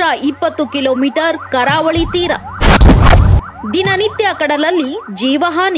ಇಪ್ಪತ್ತು ಕಿಲೋಮೀಟರ್ ಕರಾವಳಿ ತೀರ ದಿನನಿತ್ಯ ಕಡಲಲ್ಲಿ ಜೀವಹಾನಿ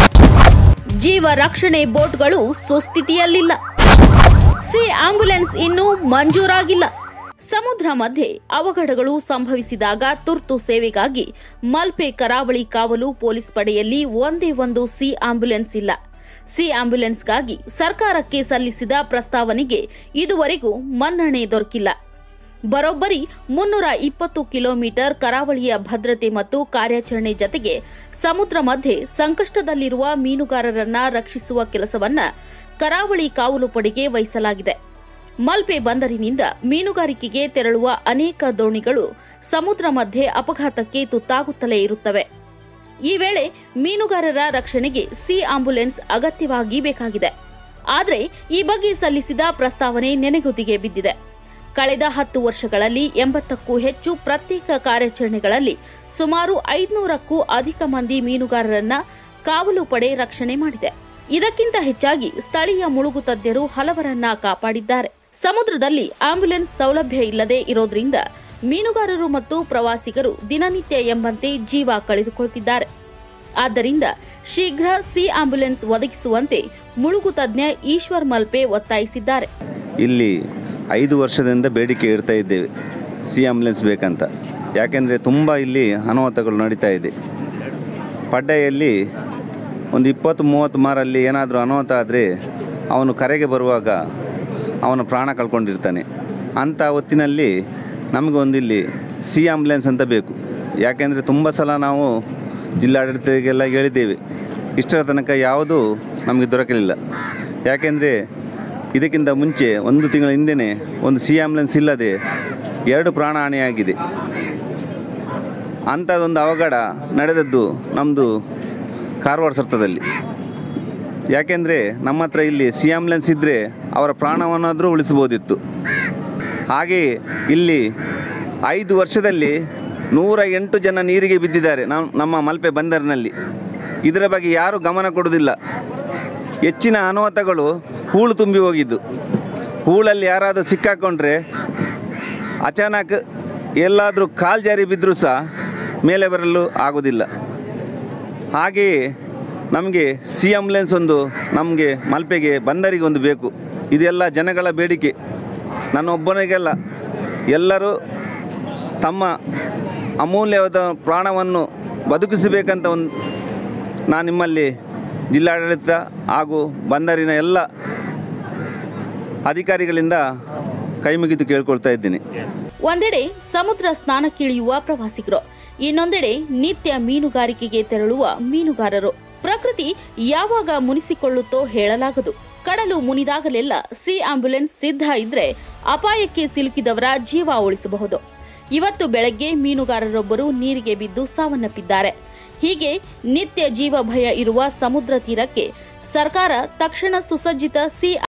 ಜೀವ ರಕ್ಷಣೆ ಬೋಟ್ಗಳು ಸುಸ್ಥಿತಿಯಲ್ಲಿಲ್ಲ ಸಿ ಆಂಬ್ಯುಲೆನ್ಸ್ ಇನ್ನೂ ಮಂಜೂರಾಗಿಲ್ಲ ಸಮುದ್ರ ಮಧ್ಯೆ ಅವಘಡಗಳು ಸಂಭವಿಸಿದಾಗ ತುರ್ತು ಸೇವೆಗಾಗಿ ಮಲ್ಪೆ ಕರಾವಳಿ ಕಾವಲು ಪೊಲೀಸ್ ಪಡೆಯಲ್ಲಿ ಒಂದೇ ಒಂದು ಸಿ ಆಂಬ್ಯುಲೆನ್ಸ್ ಇಲ್ಲ ಸಿ ಆಂಬ್ಯುಲೆನ್ಸ್ಗಾಗಿ ಸರ್ಕಾರಕ್ಕೆ ಸಲ್ಲಿಸಿದ ಪ್ರಸ್ತಾವನೆಗೆ ಇದುವರೆಗೂ ಮನ್ನಣೆ ದೊರಕಿಲ್ಲ ಬರೋಬ್ಬರಿ ಮುನ್ನೂರ ಇಪ್ಪತ್ತು ಕಿಲೋಮೀಟರ್ ಕರಾವಳಿಯ ಭದ್ರತೆ ಮತ್ತು ಕಾರ್ಯಾಚರಣೆ ಜತೆಗೆ ಸಮುದ್ರ ಮಧ್ಯೆ ಸಂಕಷ್ಟದಲ್ಲಿರುವ ಮೀನುಗಾರರನ್ನ ರಕ್ಷಿಸುವ ಕೆಲಸವನ್ನ ಕರಾವಳಿ ಕಾವಲು ಪಡೆಗೆ ವಹಿಸಲಾಗಿದೆ ಮಲ್ಪೆ ಬಂದರಿನಿಂದ ಮೀನುಗಾರಿಕೆಗೆ ತೆರಳುವ ಅನೇಕ ದೋಣಿಗಳು ಸಮುದ್ರ ಮಧ್ಯೆ ಅಪಘಾತಕ್ಕೆ ತುತ್ತಾಗುತ್ತಲೇ ಇರುತ್ತವೆ ಈ ವೇಳೆ ಮೀನುಗಾರರ ರಕ್ಷಣೆಗೆ ಸಿ ಆಂಬ್ಯುಲೆನ್ಸ್ ಅಗತ್ಯವಾಗಿ ಬೇಕಾಗಿದೆ ಆದರೆ ಈ ಬಗ್ಗೆ ಸಲ್ಲಿಸಿದ ಪ್ರಸ್ತಾವನೆ ನೆನೆಗುದಿಗೆ ಬಿದ್ದಿದೆ ಕಳೆದ ಹತ್ತು ವರ್ಷಗಳಲ್ಲಿ ಎಂಬತ್ತಕ್ಕೂ ಹೆಚ್ಚು ಪ್ರತ್ಯೇಕ ಕಾರ್ಯಾಚರಣೆಗಳಲ್ಲಿ ಸುಮಾರು ಐದುನೂರಕ್ಕೂ ಅಧಿಕ ಮಂದಿ ಮೀನುಗಾರರನ್ನ ಕಾವಲು ಪಡೆ ರಕ್ಷಣೆ ಮಾಡಿದೆ ಇದಕ್ಕಿಂತ ಹೆಚ್ಚಾಗಿ ಸ್ಥಳೀಯ ಮುಳುಗು ತಜ್ಞರು ಹಲವರನ್ನ ಕಾಪಾಡಿದ್ದಾರೆ ಸಮುದ್ರದಲ್ಲಿ ಆಂಬ್ಯುಲೆನ್ಸ್ ಸೌಲಭ್ಯ ಇಲ್ಲದೆ ಇರೋದ್ರಿಂದ ಮೀನುಗಾರರು ಮತ್ತು ಪ್ರವಾಸಿಗರು ದಿನನಿತ್ಯ ಎಂಬಂತೆ ಜೀವ ಕಳೆದುಕೊಳ್ತಿದ್ದಾರೆ ಆದ್ದರಿಂದ ಶೀಘ್ರ ಸಿ ಆಂಬ್ಯುಲೆನ್ಸ್ ಒದಗಿಸುವಂತೆ ಮುಳುಗು ತಜ್ಞ ಈಶ್ವರ್ ಮಲ್ಪೆ ಒತ್ತಾಯಿಸಿದ್ದಾರೆ ಇಲ್ಲಿ ಐದು ವರ್ಷದಿಂದ ಬೇಡಿಕೆ ಇಡ್ತಾ ಇದ್ದೇವೆ ಸಿ ಆಂಬುಲೆನ್ಸ್ ಬೇಕಂತ ಯಾಕೆಂದರೆ ತುಂಬ ಇಲ್ಲಿ ಅನಾಹುತಗಳು ನಡೀತಾ ಇದೆ ಪಡ್ಡೆಯಲ್ಲಿ ಒಂದು ಇಪ್ಪತ್ತು ಮೂವತ್ತು ಮಾರಲ್ಲಿ ಏನಾದರೂ ಅನಾಹುತ ಆದರೆ ಅವನು ಕರೆಗೆ ಬರುವಾಗ ಅವನು ಪ್ರಾಣ ಕಳ್ಕೊಂಡಿರ್ತಾನೆ ಅಂಥ ಹೊತ್ತಿನಲ್ಲಿ ನಮಗೊಂದಿಲ್ಲಿ ಸಿ ಆಂಬುಲೆನ್ಸ್ ಅಂತ ಬೇಕು ಯಾಕೆಂದರೆ ತುಂಬ ಸಲ ನಾವು ಜಿಲ್ಲಾಡಳಿತಗೆಲ್ಲ ಹೇಳಿದ್ದೇವೆ ಇಷ್ಟರ ತನಕ ಯಾವುದೂ ನಮಗೆ ದೊರಕಲಿಲ್ಲ ಯಾಕೆಂದರೆ ಇದಕ್ಕಿಂತ ಮುಂಚೆ ಒಂದು ತಿಂಗಳ ಹಿಂದೆಯೇ ಒಂದು ಸಿ ಆಂಬುಲೆನ್ಸ್ ಇಲ್ಲದೆ ಎರಡು ಪ್ರಾಣ ಹಾನಿಯಾಗಿದೆ ಅಂಥದ್ದೊಂದು ಅವಘಡ ನಡೆದದ್ದು ನಮ್ಮದು ಕಾರವಾರ ಸರ್ತದಲ್ಲಿ ಯಾಕೆಂದರೆ ನಮ್ಮ ಹತ್ರ ಇಲ್ಲಿ ಸಿ ಆಂಬುಲೆನ್ಸ್ ಇದ್ದರೆ ಅವರ ಪ್ರಾಣವನ್ನಾದರೂ ಉಳಿಸ್ಬೋದಿತ್ತು ಹಾಗೆಯೇ ಇಲ್ಲಿ ಐದು ವರ್ಷದಲ್ಲಿ ನೂರ ಎಂಟು ಜನ ನೀರಿಗೆ ಬಿದ್ದಿದ್ದಾರೆ ನಾವು ನಮ್ಮ ಮಲ್ಪೆ ಬಂದರಿನಲ್ಲಿ ಇದರ ಬಗ್ಗೆ ಯಾರೂ ಗಮನ ಕೊಡೋದಿಲ್ಲ ಹೆಚ್ಚಿನ ಅನಾಹುತಗಳು ಹೂಳು ತುಂಬಿ ಹೋಗಿದ್ದು ಹೂಳಲ್ಲಿ ಯಾರಾದರೂ ಸಿಕ್ಕಾಕೊಂಡ್ರೆ ಅಚಾನಕ್ ಎಲ್ಲಾದರೂ ಕಾಲು ಜಾರಿ ಬಿದ್ದರೂ ಸಹ ಮೇಲೆ ಬರಲು ಆಗೋದಿಲ್ಲ ಹಾಗೆಯೇ ನಮಗೆ ಸಿ ಆಂಬುಲೆನ್ಸ್ ಒಂದು ನಮಗೆ ಮಲ್ಪೆಗೆ ಬಂದರಿಗೆ ಒಂದು ಬೇಕು ಇದೆಲ್ಲ ಜನಗಳ ಬೇಡಿಕೆ ನನ್ನ ಒಬ್ಬನಿಗೆಲ್ಲ ಎಲ್ಲರೂ ತಮ್ಮ ಅಮೂಲ್ಯವಾದ ಪ್ರಾಣವನ್ನು ಬದುಕಿಸಬೇಕಂತ ಒಂದು ನಾನು ನಿಮ್ಮಲ್ಲಿ ಜಿಲ್ಲಾಡಳಿತ ಹಾಗೂ ಬಂದರಿನ ಎಲ್ಲ ಅಧಿಕಾರಿಗಳಿಂದ ಕೈ ಮುಗಿದು ಕೇಳ್ಕೊಳ್ತಾ ಇದ್ದೀನಿ ಒಂದೆಡೆ ಸಮುದ್ರ ಸ್ನಾನಕ್ಕಿಳಿಯುವ ಪ್ರವಾಸಿಗರು ಇನ್ನೊಂದೆಡೆ ನಿತ್ಯ ಮೀನುಗಾರಿಕೆಗೆ ತೆರಳುವ ಮೀನುಗಾರರು ಪ್ರಕೃತಿ ಯಾವಾಗ ಮುನಿಸಿಕೊಳ್ಳುತ್ತೋ ಹೇಳಲಾಗದು ಕಡಲು ಮುನಿದಾಗಲೆಲ್ಲ ಸಿ ಆಂಬ್ಯುಲೆನ್ಸ್ ಸಿದ್ಧ ಇದ್ರೆ ಅಪಾಯಕ್ಕೆ ಸಿಲುಕಿದವರ ಜೀವ ಉಳಿಸಬಹುದು ಇವತ್ತು ಬೆಳಗ್ಗೆ ಮೀನುಗಾರರೊಬ್ಬರು ನೀರಿಗೆ ಬಿದ್ದು ಸಾವನ್ನಪ್ಪಿದ್ದಾರೆ ಹೀಗೆ ನಿತ್ಯ ಜೀವ ಭಯ ಇರುವ ಸಮುದ್ರ ತೀರಕ್ಕೆ ಸರ್ಕಾರ ತಕ್ಷಣ ಸುಸಜ್ಜಿತ ಸಿ